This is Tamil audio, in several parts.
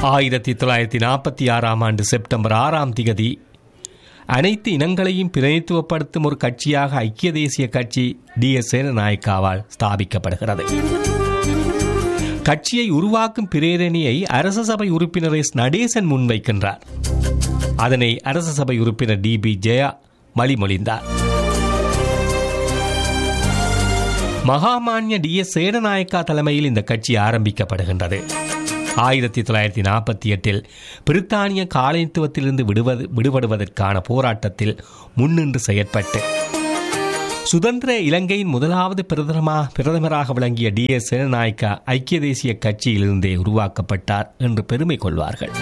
ஆயிரத்தி தொள்ளாயிரத்தி நாற்பத்தி ஆறாம் ஆண்டு செப்டம்பர் ஆறாம் திகதி அனைத்து இனங்களையும் பிரதிநிதித்துவப்படுத்தும் ஒரு கட்சியாக ஐக்கிய தேசிய கட்சி டி எஸ் சேனநாயக்காவால் ஸ்தாபிக்கப்படுகிறது கட்சியை உருவாக்கும் பிரேரணியை அரச சபை உறுப்பினர் எஸ் நடேசன் முன்வைக்கின்றார் அதனை அரச சபை உறுப்பினர் டி பி ஜெயா மலிமொழிந்தார் மகாமான்ய டி எஸ் சேனநாயக்கா தலைமையில் இந்த கட்சி ஆரம்பிக்கப்படுகின்றது ஆயிரத்தி தொள்ளாயிரத்தி நாற்பத்தி எட்டில் பிரித்தானிய காலனித்துவத்திலிருந்து விடுவது விடுபடுவதற்கான போராட்டத்தில் முன்னின்று செயற்பட்டு சுதந்திர இலங்கையின் முதலாவது பிரதமா பிரதமராக விளங்கிய டி எஸ் சேனநாயக்கா ஐக்கிய தேசிய கட்சியிலிருந்தே உருவாக்கப்பட்டார் என்று பெருமை கொள்வார்கள்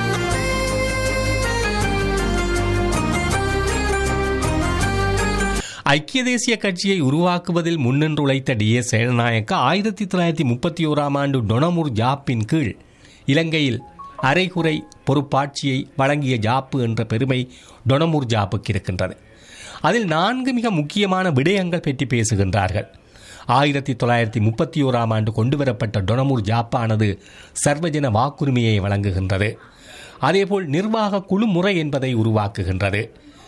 ஐக்கிய தேசிய கட்சியை உருவாக்குவதில் முன்னின்று உழைத்த டி எஸ் சேனநாயக்கா ஆயிரத்தி தொள்ளாயிரத்தி முப்பத்தி ஓராம் ஆண்டு டொனமுர் ஜாப்பின் கீழ் இலங்கையில் அரைகுறை பொறுப்பாட்சியை வழங்கிய ஜாப்பு என்ற பெருமை டொனமுர் ஜாப்புக்கு இருக்கின்றது அதில் நான்கு மிக முக்கியமான விடயங்கள் பற்றி பேசுகின்றார்கள் ஆயிரத்தி தொள்ளாயிரத்தி முப்பத்தி ஓராம் ஆண்டு கொண்டுவரப்பட்ட டொனமுர் ஜாப்பானது சர்வஜன வாக்குரிமையை வழங்குகின்றது அதேபோல் நிர்வாக குழு முறை என்பதை உருவாக்குகின்றது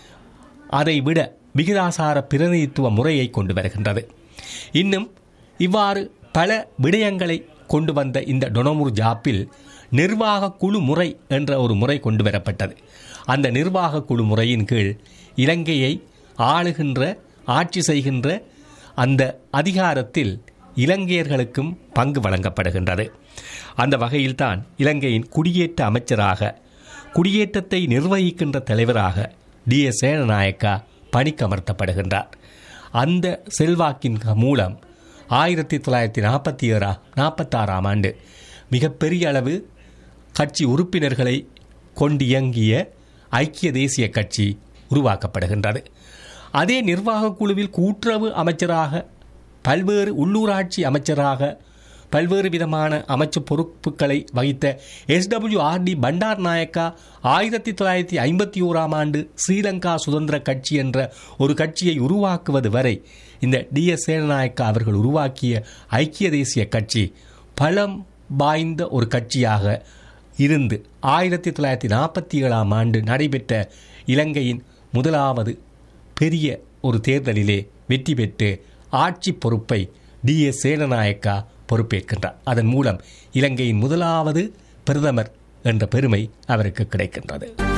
அதைவிட விகிதாசார பிரதிநிதித்துவ முறையை கொண்டு வருகின்றது இன்னும் இவ்வாறு பல விடயங்களை கொண்டு வந்த இந்த டொனமுர் ஜாப்பில் நிர்வாக குழு முறை என்ற ஒரு முறை கொண்டு வரப்பட்டது அந்த நிர்வாக குழு முறையின் கீழ் இலங்கையை ஆளுகின்ற ஆட்சி செய்கின்ற அந்த அதிகாரத்தில் இலங்கையர்களுக்கும் பங்கு வழங்கப்படுகின்றது அந்த வகையில்தான் இலங்கையின் குடியேற்ற அமைச்சராக குடியேற்றத்தை நிர்வகிக்கின்ற தலைவராக டி எஸ் சேனநாயக்கா பணிக்கமர்த்தப்படுகின்றார் அந்த செல்வாக்கின் மூலம் ஆயிரத்தி தொள்ளாயிரத்தி நாற்பத்தி ஏழா நாற்பத்தாறாம் ஆண்டு மிகப்பெரிய அளவு கட்சி உறுப்பினர்களை கொண்டியங்கிய ஐக்கிய தேசிய கட்சி உருவாக்கப்படுகின்றது அதே நிர்வாக குழுவில் கூட்டுறவு அமைச்சராக பல்வேறு உள்ளூராட்சி அமைச்சராக பல்வேறு விதமான அமைச்சு பொறுப்புகளை வகித்த எஸ்டபிள்யூ ஆர்டி பண்டார் நாயக்கா ஆயிரத்தி தொள்ளாயிரத்தி ஐம்பத்தி ஓராம் ஆண்டு ஸ்ரீலங்கா சுதந்திர கட்சி என்ற ஒரு கட்சியை உருவாக்குவது வரை இந்த டி எஸ் சேனநாயக்கா அவர்கள் உருவாக்கிய ஐக்கிய தேசிய கட்சி பலம் வாய்ந்த ஒரு கட்சியாக இருந்து ஆயிரத்தி தொள்ளாயிரத்தி நாற்பத்தி ஏழாம் ஆண்டு நடைபெற்ற இலங்கையின் முதலாவது பெரிய ஒரு தேர்தலிலே வெற்றி பெற்று ஆட்சி பொறுப்பை டி எஸ் சேனநாயக்கா பொறுப்பேற்கின்றார் அதன் மூலம் இலங்கையின் முதலாவது பிரதமர் என்ற பெருமை அவருக்கு கிடைக்கின்றது